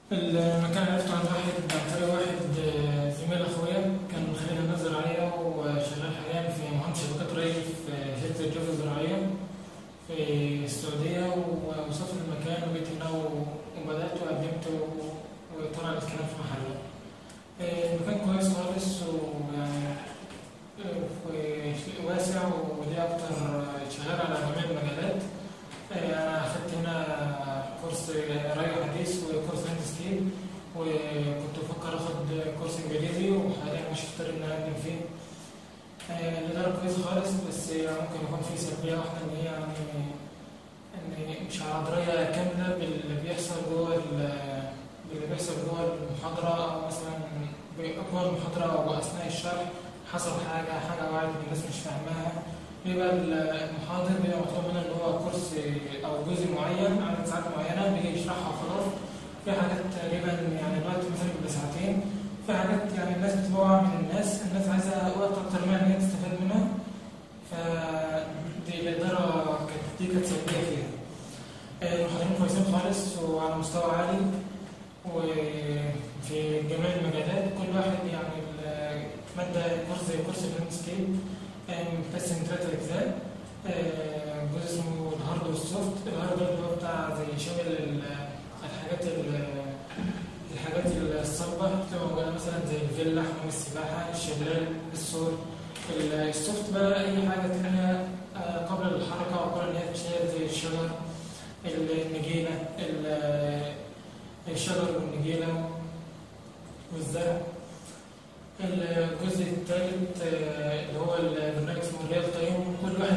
المكان عرفته عن واحد عن طريق واحد آه، زميل اخويا كان خريج هندسه زراعيه وشغال حاليا في مهندس شبكات ري في شركه الجوف الزراعيه في السعوديه ووصلت المكان وجيت هنا و- وبدات وقدمت و- وطلع الكلام في محله آه، المكان كويس خالص ويعني آه، واسع وليه اكتر آه، شغال على جميع المجالات آه، انا اخدت هنا كورس ري حديث وكورس لاندسكيب وكنت بفكر اخد كورس انجليزي وحاليا مش مختار ان انا اقدم فيه آه، الاداره كويسه خالص بس ممكن يكون في سلبيه واحده ان هي يعني ان مش على درايه كامله باللي بيحصل جوه ال- باللي بيحصل جوه المحاضره او مثلا جوه المحاضره واثناء الشرح حصل حاجه حاجه وعد الناس مش فاهماها بيبقى المحاضر بيبقى مطلوب منه ان هو كورس او جزء معين عدد ساعات معينه بيجي يشرحها وخلاص في حاجات تقريبا يعني الوقت مثلا بيبقى ساعتين في حاجات يعني الناس بتبقى واعية من الناس الناس عايزه وقت اكتر منها ان هي تستفاد منها فدي الاداره كانت دي كانت سلبيه فيها آه، المحاضرين كويسين خالص وعلى مستوى عالي وفي جميع المجالات كل واحد يعني المادة كورس زي كورس اللاندسكيب متقسم ثلاثة أجزاء آه، جزء اسمه الهارد والسوفت الهارد اللي هو بتاع زي شامل ال- الحاجات ال- الحاجات الصلبة بتبقى موجودة مثلا زي الفيلا حمام السباحة الشلال السور ال- السوفت بقى أي حاجة تانية آه، قبل الحركة أو قبل إن هي تتشال زي الشجر النجيلة ال- الشجر والنجيلة والزرع الجزء الثالث آه، اللي هو البرنامج اسمه ريال تايم كل واحد